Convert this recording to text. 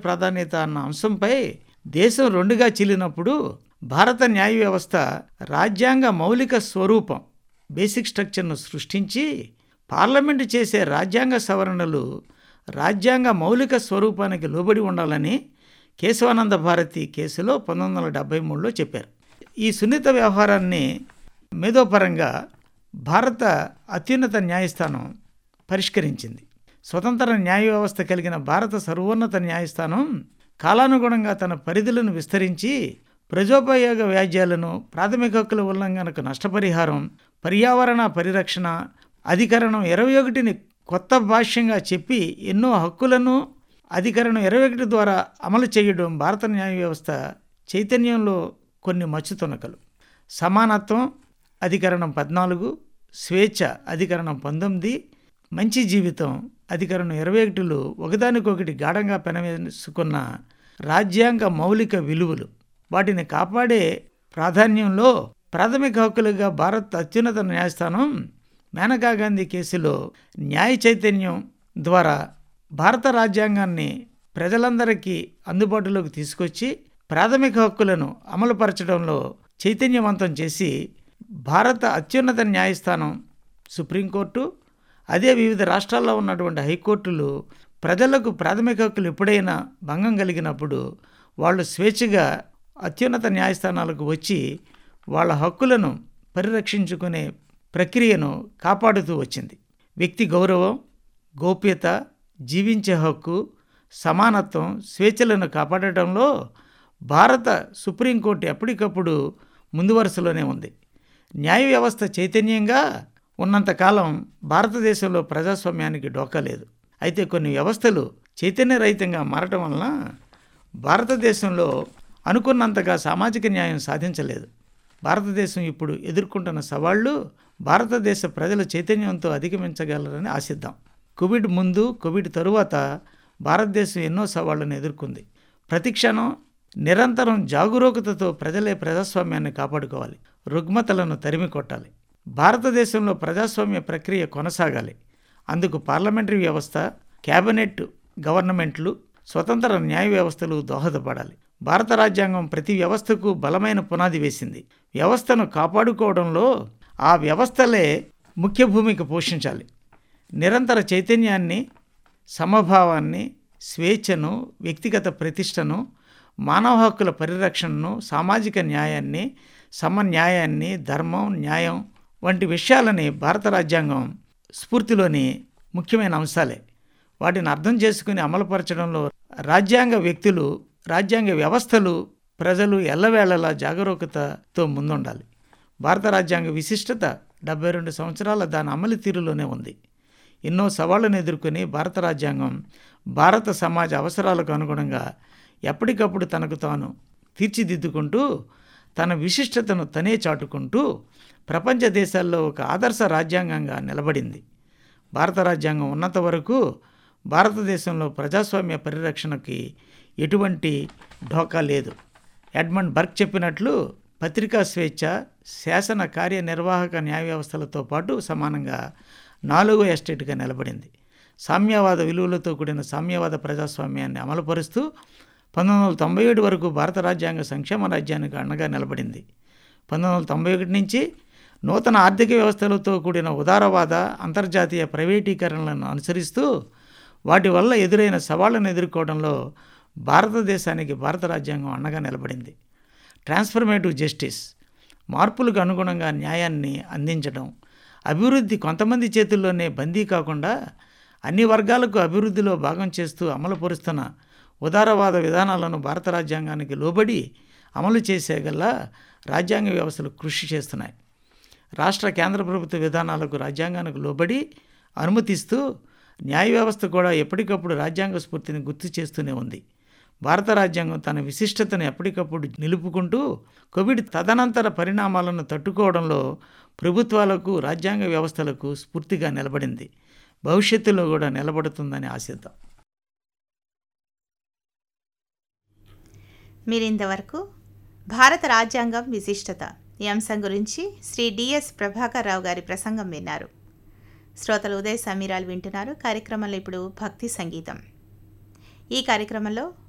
ప్రాధాన్యత అన్న అంశంపై దేశం రెండుగా చీలినప్పుడు భారత న్యాయ వ్యవస్థ రాజ్యాంగ మౌలిక స్వరూపం బేసిక్ స్ట్రక్చర్ను సృష్టించి పార్లమెంటు చేసే రాజ్యాంగ సవరణలు రాజ్యాంగ మౌలిక స్వరూపానికి లోబడి ఉండాలని కేశవానంద భారతి కేసులో పంతొమ్మిది వందల డెబ్బై మూడులో చెప్పారు ఈ సున్నిత వ్యవహారాన్ని మేధోపరంగా భారత అత్యున్నత న్యాయస్థానం పరిష్కరించింది స్వతంత్ర న్యాయ వ్యవస్థ కలిగిన భారత సర్వోన్నత న్యాయస్థానం కాలానుగుణంగా తన పరిధులను విస్తరించి ప్రజోపయోగ వ్యాజ్యాలను ప్రాథమిక హక్కుల ఉల్లంఘనకు నష్టపరిహారం పర్యావరణ పరిరక్షణ అధికరణం ఇరవై ఒకటిని కొత్త భాష్యంగా చెప్పి ఎన్నో హక్కులను అధికరణం ఇరవై ఒకటి ద్వారా అమలు చేయడం భారత న్యాయ వ్యవస్థ చైతన్యంలో కొన్ని మచ్చుతునకలు సమానత్వం అధికరణం పద్నాలుగు స్వేచ్ఛ అధికరణం పంతొమ్మిది మంచి జీవితం అధికరణం ఇరవై ఒకటిలో ఒకదానికొకటి గాఢంగా పెనవేసుకున్న రాజ్యాంగ మౌలిక విలువలు వాటిని కాపాడే ప్రాధాన్యంలో ప్రాథమిక హక్కులుగా భారత్ అత్యున్నత న్యాయస్థానం మేనకా గాంధీ కేసులో న్యాయ చైతన్యం ద్వారా భారత రాజ్యాంగాన్ని ప్రజలందరికీ అందుబాటులోకి తీసుకొచ్చి ప్రాథమిక హక్కులను అమలుపరచడంలో చైతన్యవంతం చేసి భారత అత్యున్నత న్యాయస్థానం సుప్రీంకోర్టు అదే వివిధ రాష్ట్రాల్లో ఉన్నటువంటి హైకోర్టులు ప్రజలకు ప్రాథమిక హక్కులు ఎప్పుడైనా భంగం కలిగినప్పుడు వాళ్ళు స్వేచ్ఛగా అత్యున్నత న్యాయస్థానాలకు వచ్చి వాళ్ళ హక్కులను పరిరక్షించుకునే ప్రక్రియను కాపాడుతూ వచ్చింది వ్యక్తి గౌరవం గోప్యత జీవించే హక్కు సమానత్వం స్వేచ్ఛలను కాపాడటంలో భారత సుప్రీంకోర్టు ఎప్పటికప్పుడు ముందు వరుసలోనే ఉంది న్యాయ వ్యవస్థ చైతన్యంగా ఉన్నంతకాలం భారతదేశంలో ప్రజాస్వామ్యానికి డోకా లేదు అయితే కొన్ని వ్యవస్థలు చైతన్యరహితంగా మారటం వలన భారతదేశంలో అనుకున్నంతగా సామాజిక న్యాయం సాధించలేదు భారతదేశం ఇప్పుడు ఎదుర్కొంటున్న సవాళ్లు భారతదేశ ప్రజల చైతన్యంతో అధిగమించగలరని ఆశిద్దాం కోవిడ్ ముందు కోవిడ్ తరువాత భారతదేశం ఎన్నో సవాళ్లను ఎదుర్కొంది ప్రతిక్షణం నిరంతరం జాగరూకతతో ప్రజలే ప్రజాస్వామ్యాన్ని కాపాడుకోవాలి రుగ్మతలను తరిమి కొట్టాలి భారతదేశంలో ప్రజాస్వామ్య ప్రక్రియ కొనసాగాలి అందుకు పార్లమెంటరీ వ్యవస్థ కేబినెట్ గవర్నమెంట్లు స్వతంత్ర న్యాయ వ్యవస్థలు దోహదపడాలి భారత రాజ్యాంగం ప్రతి వ్యవస్థకు బలమైన పునాది వేసింది వ్యవస్థను కాపాడుకోవడంలో ఆ వ్యవస్థలే ముఖ్య భూమిక పోషించాలి నిరంతర చైతన్యాన్ని సమభావాన్ని స్వేచ్ఛను వ్యక్తిగత ప్రతిష్టను మానవ హక్కుల పరిరక్షణను సామాజిక న్యాయాన్ని సమన్యాయాన్ని ధర్మం న్యాయం వంటి విషయాలని భారత రాజ్యాంగం స్ఫూర్తిలోని ముఖ్యమైన అంశాలే వాటిని అర్థం చేసుకుని అమలుపరచడంలో రాజ్యాంగ వ్యక్తులు రాజ్యాంగ వ్యవస్థలు ప్రజలు ఎల్లవేళలా జాగరూకతతో ముందుండాలి భారత రాజ్యాంగ విశిష్టత డెబ్బై రెండు సంవత్సరాల దాని అమలు తీరులోనే ఉంది ఎన్నో సవాళ్లను ఎదుర్కొని భారత రాజ్యాంగం భారత సమాజ అవసరాలకు అనుగుణంగా ఎప్పటికప్పుడు తనకు తాను తీర్చిదిద్దుకుంటూ తన విశిష్టతను తనే చాటుకుంటూ ప్రపంచ దేశాల్లో ఒక ఆదర్శ రాజ్యాంగంగా నిలబడింది భారత రాజ్యాంగం ఉన్నంత వరకు భారతదేశంలో ప్రజాస్వామ్య పరిరక్షణకి ఎటువంటి ఢోకా లేదు ఎడ్మండ్ బర్క్ చెప్పినట్లు పత్రికా స్వేచ్ఛ శాసన కార్యనిర్వాహక న్యాయ వ్యవస్థలతో పాటు సమానంగా నాలుగో ఎస్టేట్గా నిలబడింది సామ్యవాద విలువలతో కూడిన సామ్యవాద ప్రజాస్వామ్యాన్ని అమలుపరుస్తూ పంతొమ్మిది వందల తొంభై ఏడు వరకు భారత రాజ్యాంగ సంక్షేమ రాజ్యానికి అండగా నిలబడింది పంతొమ్మిది వందల తొంభై ఒకటి నుంచి నూతన ఆర్థిక వ్యవస్థలతో కూడిన ఉదారవాద అంతర్జాతీయ ప్రైవేటీకరణలను అనుసరిస్తూ వాటి వల్ల ఎదురైన సవాళ్లను ఎదుర్కోవడంలో భారతదేశానికి భారత రాజ్యాంగం అండగా నిలబడింది ట్రాన్స్ఫర్మేటివ్ జస్టిస్ మార్పులకు అనుగుణంగా న్యాయాన్ని అందించడం అభివృద్ధి కొంతమంది చేతుల్లోనే బందీ కాకుండా అన్ని వర్గాలకు అభివృద్ధిలో భాగం చేస్తూ అమలుపరుస్తున్న ఉదారవాద విధానాలను భారత రాజ్యాంగానికి లోబడి అమలు చేసేగల్లా రాజ్యాంగ వ్యవస్థలు కృషి చేస్తున్నాయి రాష్ట్ర కేంద్ర ప్రభుత్వ విధానాలకు రాజ్యాంగానికి లోబడి అనుమతిస్తూ న్యాయ వ్యవస్థ కూడా ఎప్పటికప్పుడు రాజ్యాంగ స్ఫూర్తిని గుర్తు చేస్తూనే ఉంది భారత రాజ్యాంగం తన విశిష్టతను ఎప్పటికప్పుడు నిలుపుకుంటూ కోవిడ్ తదనంతర పరిణామాలను తట్టుకోవడంలో ప్రభుత్వాలకు రాజ్యాంగ వ్యవస్థలకు స్ఫూర్తిగా నిలబడింది భవిష్యత్తులో కూడా నిలబడుతుందని ఆశిద్దాం మీరింతవరకు భారత రాజ్యాంగం విశిష్టత ఈ అంశం గురించి శ్రీ డిఎస్ ప్రభాకర్ రావు గారి ప్రసంగం విన్నారు శ్రోతలు ఉదయ సమీరాలు వింటున్నారు కార్యక్రమంలో ఇప్పుడు భక్తి సంగీతం ఈ కార్యక్రమంలో